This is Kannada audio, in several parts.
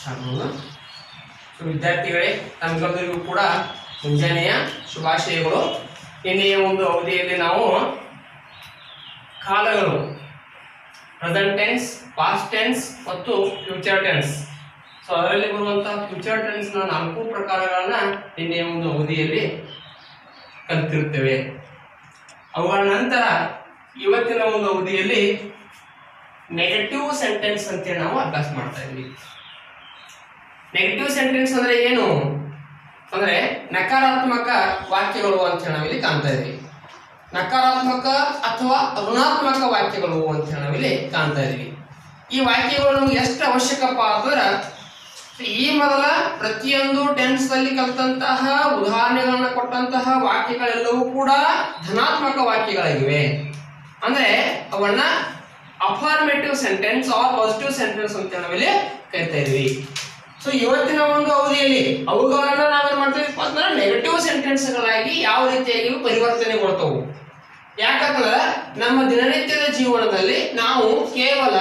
ಆಗ್ಬೋದು ಸೊ ವಿದ್ಯಾರ್ಥಿಗಳೇ ತಮಗೆಲ್ಲರಿಗೂ ಕೂಡ ಮುಂಜಾನೆಯ ಶುಭಾಶಯಗಳು ನಿನ್ನೆಯ ಒಂದು ಅವಧಿಯಲ್ಲಿ ನಾವು ಕಾಲಗಳು ಪ್ರೆಸೆಂಟ್ ಟೆನ್ಸ್ ಪಾಸ್ಟ್ ಟೆನ್ಸ್ ಮತ್ತು ಫ್ಯೂಚರ್ ಟೆನ್ಸ್ ಸೊ ಅದರಲ್ಲಿ ಬರುವಂತಹ ಫ್ಯೂಚರ್ ಟೆನ್ಸ್ನ ನಾಲ್ಕು ಪ್ರಕಾರಗಳನ್ನ ನಿನ್ನೆಯ ಒಂದು ಅವಧಿಯಲ್ಲಿ ಕಲಿತಿರುತ್ತೇವೆ ಅವುಗಳ ನಂತರ ಇವತ್ತಿನ ಒಂದು ಅವಧಿಯಲ್ಲಿ ನೆಗೆಟಿವ್ ಸೆಂಟೆನ್ಸ್ ಅಂತೇಳಿ ನಾವು ಅಭ್ಯಾಸ ಮಾಡ್ತಾ ಇದ್ವಿ ನೆಗೆಟಿವ್ ಸೆಂಟೆನ್ಸ್ ಅಂದ್ರೆ ಏನು ಅಂದ್ರೆ ನಕಾರಾತ್ಮಕ ವಾಕ್ಯಗಳು ಅಂತ ಹೇಳಿ ನಾವಿಲ್ಲಿ ಕಾಣ್ತಾ ಇದ್ವಿ ನಕಾರಾತ್ಮಕ ಅಥವಾ ಋಣಾತ್ಮಕ ವಾಕ್ಯಗಳು ಅಂತ ಹೇಳಿ ನಾವಿಲ್ಲಿ ಕಾಣ್ತಾ ಇದ್ವಿ ಈ ವಾಕ್ಯಗಳು ನಮ್ಗೆ ಎಷ್ಟು ಅವಶ್ಯಕಪ್ಪ ಅಂದ್ರೆ ಈ ಮೊದಲ ಪ್ರತಿಯೊಂದು ಟೆನ್ಸ್ ನಲ್ಲಿ ಕಲಿತಂತಹ ಉದಾಹರಣೆಗಳನ್ನ ಕೊಟ್ಟಂತಹ ವಾಕ್ಯಗಳೆಲ್ಲವೂ ಕೂಡ ಧನಾತ್ಮಕ ವಾಕ್ಯಗಳಾಗಿವೆ ಅಂದ್ರೆ ಅವನ್ನ affirmative sentence or positive sentence ಅಂತ ನಾವಿಲ್ಲಿ ಕರಿತಾ ಇದೀವಿ ಸೊ ಇವತ್ತಿನ ಒಂದು ಅವಧಿಯಲ್ಲಿ ಅವುಗಳನ್ನ ನಾವೇನ್ ಮಾಡ್ತೀವಿ ಅಂದ್ರೆ ನೆಗೆಟಿವ್ ಸೆಂಟೆನ್ಸ್ಗಳಾಗಿ ಯಾವ ರೀತಿಯಾಗಿ ಪರಿವರ್ತನೆಗೊಳ್ತವು ಯಾಕಂದ್ರೆ ನಮ್ಮ ದಿನನಿತ್ಯದ ಜೀವನದಲ್ಲಿ ನಾವು ಕೇವಲ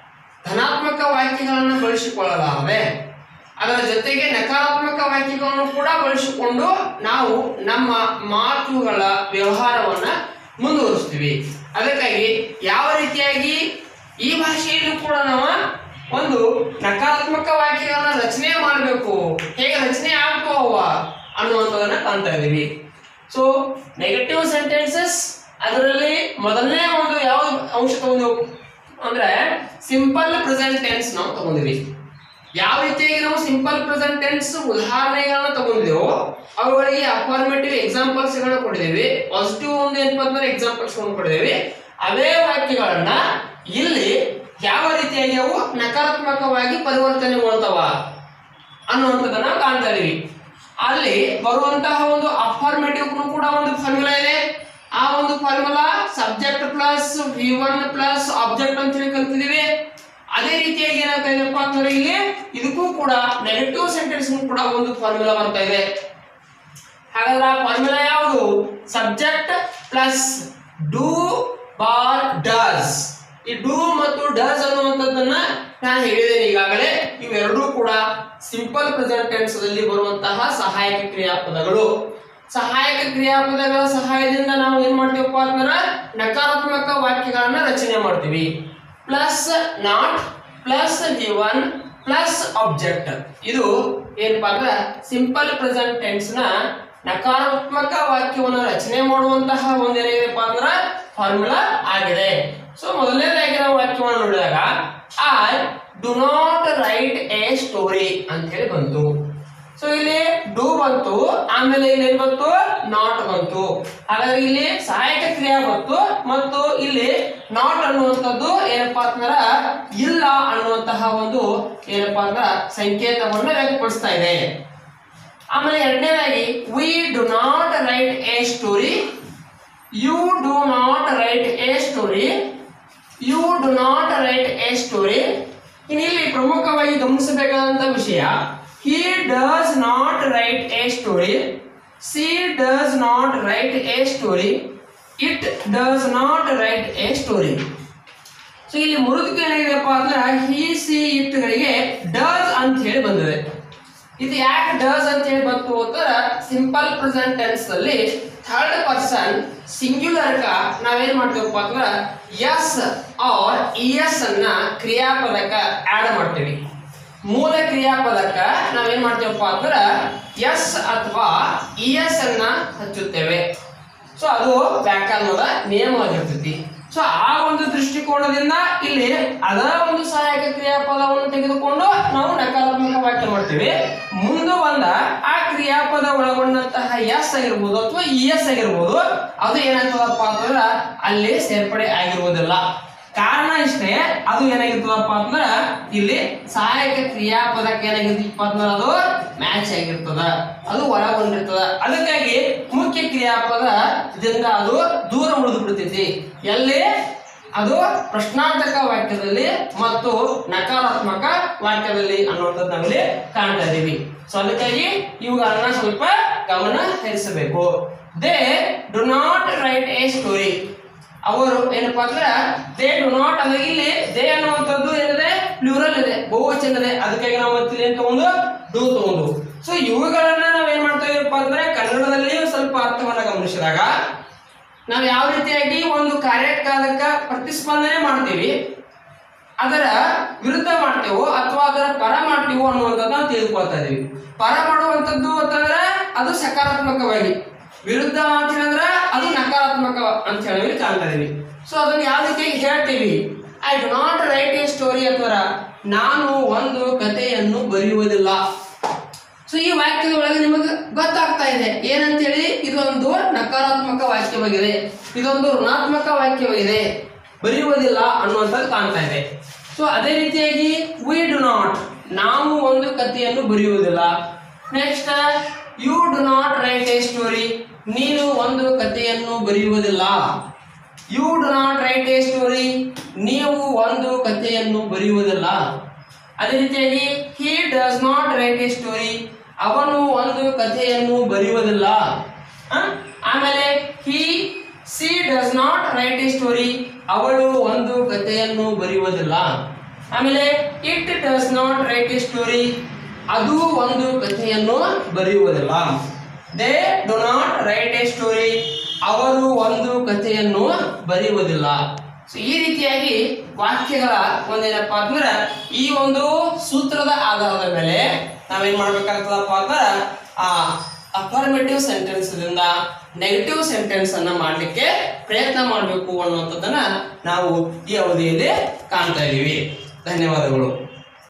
ಧನಾತ್ಮಕ ವಾಕ್ಯಗಳನ್ನು ಬಳಸಿಕೊಳ್ಳಲಾರದೆ ಅದರ ಜೊತೆಗೆ ನಕಾರಾತ್ಮಕ ವಾಕ್ಯಗಳನ್ನು ಕೂಡ ಬಳಸಿಕೊಂಡು ನಾವು ನಮ್ಮ ಮಾತುಗಳ ವ್ಯವಹಾರವನ್ನ ಮುಂದುವರಿಸ್ತೀವಿ ಅದಕ್ಕಾಗಿ ಯಾವ ರೀತಿಯಾಗಿ ಈ ಭಾಷೆಯಲ್ಲೂ ಕೂಡ ನಾವು ಒಂದು ನಕಾರಾತ್ಮಕ ವಾಕ್ಯಗಳನ್ನ ರಚನೆ ಮಾಡಬೇಕು ಹೇಗೆ ರಚನೆ ಆಗ್ತಾವ ಅನ್ನುವಂಥದ್ದನ್ನ ಕಾಣ್ತಾ ಇದ್ದೀವಿ ಸೊ ನೆಗೆಟಿವ್ ಸೆಂಟೆನ್ಸಸ್ ಅದರಲ್ಲಿ ಮೊದಲನೇ ಒಂದು ಯಾವ ಅಂಶ ತಗೊಂಡು ಅಂದ್ರೆ ಸಿಂಪಲ್ ಪ್ರೆಸೆಂಟ್ ಟೆನ್ಸ್ ನಾವು ತಗೊಂಡಿವಿ ಯಾವ ರೀತಿಯಾಗಿ ನಾವು ಸಿಂಪಲ್ ಪ್ರೆಸೆಂಟ್ ಟೆನ್ಸ್ ಉದಾಹರಣೆಗಳನ್ನ ತಗೊಂಡಿದ್ದೇವೋ ಅವುಗಳಿಗೆ ಅಫಾರ್ಮೇಟಿವ್ ಎಕ್ಸಾಂಪಲ್ಸ್ ಗಳನ್ನ ಕೊಟ್ಟಿದ್ದೇವೆ ಪಾಸಿಟಿವ್ ಒಂದು ಏನಪ್ಪ ಅಂದ್ರೆ ಎಕ್ಸಾಂಪಲ್ಸ್ ಕೊಟ್ಟಿದ್ದೇವೆ ಅವೇ ವಾಕ್ಯಗಳನ್ನ ಇಲ್ಲಿ ಯಾವ ರೀತಿಯಾಗಿ ಅವು ನಕಾರಾತ್ಮಕವಾಗಿ ಪರಿವರ್ತನೆಗೊಳ್ತಾವ ಅನ್ನುವಂಥದ್ದನ್ನ ಕಾಣ್ತಾ ಇದೀವಿ ಅಲ್ಲಿ ಬರುವಂತಹ ಒಂದು ಅಫಾರ್ಮೇಟಿವ್ ಕೂಡ ಒಂದು ಫಾರ್ಮುಲಾ ಇದೆ ಆ ಒಂದು formula subject plus V one plus object ಅಂತ ಹೇಳಿ ಕಲ್ತಿದೀವಿ ಅದೇ ರೀತಿಯಾಗಿ ಏನಾಗ್ತಾ ಇದೆಪ್ಪ ಅಂತಂದ್ರೆ ಇಲ್ಲಿ ಇದಕ್ಕೂ ಕೂಡ ನೆಗೆಟಿವ್ ಸೆಂಟೆನ್ಸ್ ಕೂಡ ಒಂದು ಫಾರ್ಮುಲಾ ಬರ್ತಾ ಇದೆ ಹಾಗಾದ್ರೆ ಆ ಫಾರ್ಮುಲಾ ಯಾವುದು subject plus do bar does ಈ ಡೂ ಮತ್ತು ಡಸ್ ಅನ್ನುವಂಥದ್ದನ್ನ ನಾನು ಹೇಳಿದ್ದೇನೆ ಈಗಾಗಲೇ ಇವೆರಡೂ ಕೂಡ ಸಿಂಪಲ್ ಪ್ರೆಸೆಂಟ್ ಟೆನ್ಸ್ ಅಲ್ಲಿ ಬರುವಂತಹ ಸಹಾಯಕ ಕ್ರಿಯಾಪದಗಳು ಸಹಾಯಕ ಕ್ರಿಯಾಪದಗಳ ಸಹಾಯದಿಂದ ನಾವು ಏನ್ ಮಾಡ್ತೀವಪ್ಪ ಅಂತಂದ್ರೆ ನಕಾರಾತ್ಮಕ ವಾಕ್ಯಗಳನ್ನ ರಚನೆ ಮಾಡ್ತೀವಿ plus not plus given plus object ಇದು ಏನಪ್ಪಾ ಅಂದ್ರೆ ಸಿಂಪಲ್ ಪ್ರೆಸೆಂಟ್ ಟೆನ್ಸ್ ನ ನಕಾರಾತ್ಮಕ ವಾಕ್ಯವನ್ನು ರಚನೆ ಮಾಡುವಂತಹ ಒಂದೇನಿದೆಪ್ಪ ಅಂದ್ರೆ ಫಾರ್ಮುಲಾ ಆಗಿದೆ ಸೊ ಮೊದಲನೇದಾಗಿ ನಾವು ವಾಕ್ಯವನ್ನು ನೋಡಿದಾಗ I do not write a story ಅಂತ ಹೇಳಿ ಬಂತು ಸೊ ಇಲ್ಲಿ ಡೂ ಬಂತು ಆಮೇಲೆ ಇಲ್ಲಿ ಏನ್ ಬಂತು ನಾಟ್ ಬಂತು ಹಾಗಾದ್ರೆ ಇಲ್ಲಿ ಸಹಾಯಕ ಕ್ರಿಯೆ ಬಂತು ಮತ್ತು ಇಲ್ಲಿ ನಾಟ್ ಅನ್ನುವಂಥದ್ದು ಏನಪ್ಪಾ ಅಂತಂದ್ರ ಇಲ್ಲ ಅನ್ನುವಂತಹ ಒಂದು ಏನಪ್ಪಾ ಅಂದ್ರ ಸಂಕೇತವನ್ನು ವ್ಯಕ್ತಪಡಿಸ್ತಾ ಇದೆ ಆಮೇಲೆ ಎರಡನೇದಾಗಿ we do not write a story you do not write a story you do not write a story ಇನ್ನು ಇಲ್ಲಿ ಪ್ರಮುಖವಾಗಿ ಗಮನಿಸಬೇಕಾದಂತ ವಿಷಯ he does not write a story she does not write a story it does not write a story so ಇಲ್ಲಿ ಮುರುದಕ್ಕೆ ಏನಾಗಿದೆಪ್ಪ ಅಂದ್ರೆ ಹಿ ಸಿ ಇಟ್ಗಳಿಗೆ ಡಸ್ ಅಂತ ಹೇಳಿ ಬಂದಿದೆ ಇದು ಯಾಕೆ ಡಸ್ ಅಂತ ಹೇಳಿ ಬಂತು ಅಂತಂದ್ರೆ ಸಿಂಪಲ್ ಪ್ರೆಸೆಂಟ್ ಟೆನ್ಸ್ ಅಲ್ಲಿ ಥರ್ಡ್ ಪರ್ಸನ್ ಸಿಂಗ್ಯುಲರ್ ನಾವೇನ್ ಮಾಡ್ತೀವಪ್ಪ ಅಂದ್ರೆ ಎಸ್ ಆರ್ ಇ ಎಸ್ ಅನ್ನ ಕ್ರಿಯಾಪದಕ ಆಡ್ ಮಾಡ್ತೀವಿ ಮೂಲ ಕ್ರಿಯಾಪದಕ ನಾವೇನ್ ಮಾಡ್ತೀವಪ್ಪ ಅಂದ್ರೆ ಎಸ್ ಅಥವಾ ಇ ಎಸ್ ಅನ್ನ ಹಚ್ಚುತ್ತೇವೆ ಸೊ ಅದು ವ್ಯಾಕರಣದ ನಿಯಮವಾಗಿರ್ತೈತಿ ಸೊ ಆ ಒಂದು ದೃಷ್ಟಿಕೋನದಿಂದ ಇಲ್ಲಿ ಅದ ಒಂದು ಸಹಾಯಕ ಕ್ರಿಯಾಪದವನ್ನು ತೆಗೆದುಕೊಂಡು ನಾವು ನಕಾರಾತ್ಮಕ ವಾಕ್ಯ ಮಾಡ್ತೀವಿ ಮುಂದೆ ಬಂದ ಆ ಕ್ರಿಯಾಪದ ಒಳಗೊಂಡಂತಹ ಎಸ್ ಆಗಿರ್ಬೋದು ಅಥವಾ ಇ ಎಸ್ ಆಗಿರ್ಬೋದು ಅದು ಏನಾಗ್ತದಪ್ಪ ಅಂತಂದ್ರ ಅಲ್ಲಿ ಸೇರ್ಪಡೆ ಆಗಿರುವುದಿಲ್ಲ ಕಾರಣ ಇಷ್ಟೇ ಅದು ಏನಾಗಿರ್ತದಪ್ಪ ಅಂದ್ರ ಇಲ್ಲಿ ಸಹಾಯಕ ಕ್ರಿಯಾಪದಕ್ಕೆ ಏನಾಗಿರ್ತಪ್ಪ ಅಂದ್ರೆ ಅದು ಮ್ಯಾಚ್ ಆಗಿರ್ತದ ಅದು ಒಳಗೊಂಡಿರ್ತದ ಅದಕ್ಕಾಗಿ ಮುಖ್ಯ ಕ್ರಿಯಾಪದ ಇದರಿಂದ ಅದು ದೂರ ಉಳಿದು ಬಿಡ್ತೈತಿ ಎಲ್ಲಿ ಅದು ಪ್ರಶ್ನಾರ್ಥಕ ವಾಕ್ಯದಲ್ಲಿ ಮತ್ತು ನಕಾರಾತ್ಮಕ ವಾಕ್ಯದಲ್ಲಿ ಅನ್ನುವಂಥದ್ದು ನಾವಿಲ್ಲಿ ಕಾಣ್ತಾ ಇದೀವಿ ಸೊ ಅದಕ್ಕಾಗಿ ಇವುಗಳನ್ನ ಸ್ವಲ್ಪ ಗಮನ ಹರಿಸಬೇಕು they do not write a story ಅವರು ಏನಪ್ಪಾ ಅಂದ್ರೆ ದೇ ಡು ನಾಟ್ ಅಂದ್ರೆ ಇಲ್ಲಿ ದೇ ಅನ್ನುವಂಥದ್ದು ಏನಿದೆ ಪ್ಲೂರಲ್ ಇದೆ ಬಹುವಚನ ಚೆನ್ನದೆ ಅದಕ್ಕಾಗಿ ನಾವು ಮತ್ತೆ ಏನ್ ತಗೊಂಡು ಡೂ ತಗೊಂಡು ಸೊ ಇವುಗಳನ್ನ ನಾವ್ ಏನ್ ಮಾಡ್ತಾ ಇದೀವಪ್ಪ ಅಂದ್ರೆ ಕನ್ನಡದಲ್ಲಿ ಸ್ವಲ್ಪ ಅರ್ಥವನ್ನ ಗಮನಿಸಿದಾಗ ನಾವು ಯಾವ ರೀತಿಯಾಗಿ ಒಂದು ಕಾರ್ಯಕ್ಕಾದಕ್ಕ ಪ್ರತಿಸ್ಪಂದನೆ ಮಾಡ್ತೀವಿ ಅದರ ವಿರುದ್ಧ ಮಾಡ್ತೇವೋ ಅಥವಾ ಅದರ ಪರ ಮಾಡ್ತೀವೋ ಅನ್ನುವಂಥದ್ದು ನಾವು ತಿಳಿದುಕೊಳ್ತಾ ಇದೀವಿ ಪರ ಮಾಡುವಂಥದ್ದು ಅಂತಂದ್ರೆ ಅದು ಸಕಾರಾತ್ಮಕವಾಗಿ ವಿರುದ್ಧ ಅಂತ ಹೇಳಿದ್ರೆ ಅದು ನಕಾರಾತ್ಮಕ ಅಂತ ಹೇಳಿ ಕಾಣ್ತಾ ಇದೀವಿ ಸೊ ಅದನ್ನ ಯಾವ ರೀತಿಯಾಗಿ ಹೇಳ್ತೀವಿ I do not write a story ಅಥವಾ ನಾನು ಒಂದು ಕಥೆಯನ್ನು ಬರೆಯುವುದಿಲ್ಲ ಸೊ ಈ ವಾಕ್ಯದ ಒಳಗೆ ನಿಮಗೆ ಗೊತ್ತಾಗ್ತಾ ಇದೆ ಏನಂತೇಳಿ ಇದೊಂದು ನಕಾರಾತ್ಮಕ ವಾಕ್ಯವಾಗಿದೆ ಇದೊಂದು ಋಣಾತ್ಮಕ ವಾಕ್ಯವಾಗಿದೆ ಬರೆಯುವುದಿಲ್ಲ ಅನ್ನುವಂಥದ್ದು ಕಾಣ್ತಾ ಇದೆ ಸೊ ಅದೇ ರೀತಿಯಾಗಿ ವಿ ಡು ನಾಟ್ ನಾವು ಒಂದು ಕಥೆಯನ್ನು ಬರೆಯುವುದಿಲ್ಲ next you do not write a story ನೀನು ಒಂದು ಕಥೆಯನ್ನು ಬರೆಯುವುದಿಲ್ಲ you do not write a story ನೀವು ಒಂದು ಕಥೆಯನ್ನು ಬರೆಯುವುದಿಲ್ಲ ಅದೇ ರೀತಿಯಾಗಿ he does not write a story ಅವನು ಒಂದು ಕಥೆಯನ್ನು ಬರೆಯುವುದಿಲ್ಲ ಆ? ಆಮೇಲೆ he she does not write a story ಅವಳು ಒಂದು ಕಥೆಯನ್ನು ಬರೆಯುವುದಿಲ್ಲ ಆಮೇಲೆ it does not write a story ಅದು ಒಂದು ಕಥೆಯನ್ನು ಬರೆಯುವುದಿಲ್ಲ they do not write a story ಅವರು ಒಂದು ಕಥೆಯನ್ನು ಬರೆಯುವುದಿಲ್ಲ ಸೊ ಈ ರೀತಿಯಾಗಿ ವಾಕ್ಯಗಳ ಒಂದೇನಪ್ಪ ಅಂದ್ರೆ ಈ ಒಂದು ಸೂತ್ರದ ಆಧಾರದ ಮೇಲೆ ನಾವೇನ್ ಮಾಡ್ಬೇಕಾಗ್ತದಪ್ಪ ಅಂದ್ರೆ ಆ ಅಫರ್ಮೇಟಿವ್ ಸೆಂಟೆನ್ಸ್ ದಿಂದ ನೆಗೆಟಿವ್ ಸೆಂಟೆನ್ಸ್ ಅನ್ನ ಮಾಡ್ಲಿಕ್ಕೆ ಪ್ರಯತ್ನ ಮಾಡಬೇಕು ಅನ್ನುವಂಥದ್ದನ್ನ ನಾವು ಈ ಅವಧಿಯಲ್ಲಿ ಕಾಣ್ತಾ ಇದೀವಿ ಧನ್ಯವಾದಗಳು